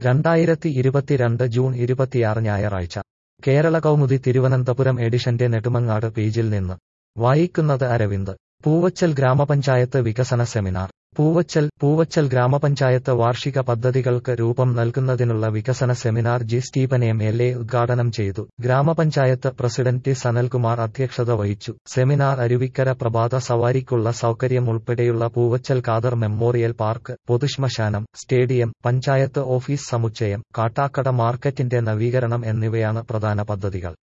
രണ്ടായിരത്തി ഇരുപത്തിരണ്ട് ജൂൺ ഇരുപത്തിയാറ് ഞായറാഴ്ച കേരള കൗമുദി തിരുവനന്തപുരം എഡിഷന്റെ നെടുമങ്ങാട് പേജിൽ നിന്ന് വായിക്കുന്നത് അരവിന്ദ് പൂവച്ചൽ ഗ്രാമപഞ്ചായത്ത് വികസന സെമിനാർ പൂവച്ചൽ പൂവച്ചൽ ഗ്രാമപഞ്ചായത്ത് വാർഷിക പദ്ധതികൾക്ക് രൂപം നൽകുന്നതിനുള്ള വികസന seminar G Stephen M L A ഉദ്ഘാടനം ചെയ്തു ഗ്രാമപഞ്ചായത്ത് പ്രസിഡന്റ് ടി സനൽകുമാർ അധ്യക്ഷത വഹിച്ചു സെമിനാർ അരുവിക്കര പ്രഭാത സവാരിക്കുള്ള സൗകര്യം ഉൾപ്പെടെയുള്ള പൂവച്ചൽ ഖാദർ മെമ്മോറിയൽ പാർക്ക് പൊതുശ്മശാനം സ്റ്റേഡിയം പഞ്ചായത്ത് ഓഫീസ് സമുച്ചയം കാട്ടാക്കട മാർക്കറ്റിന്റെ നവീകരണം എന്നിവയാണ് പ്രധാന പദ്ധതികൾ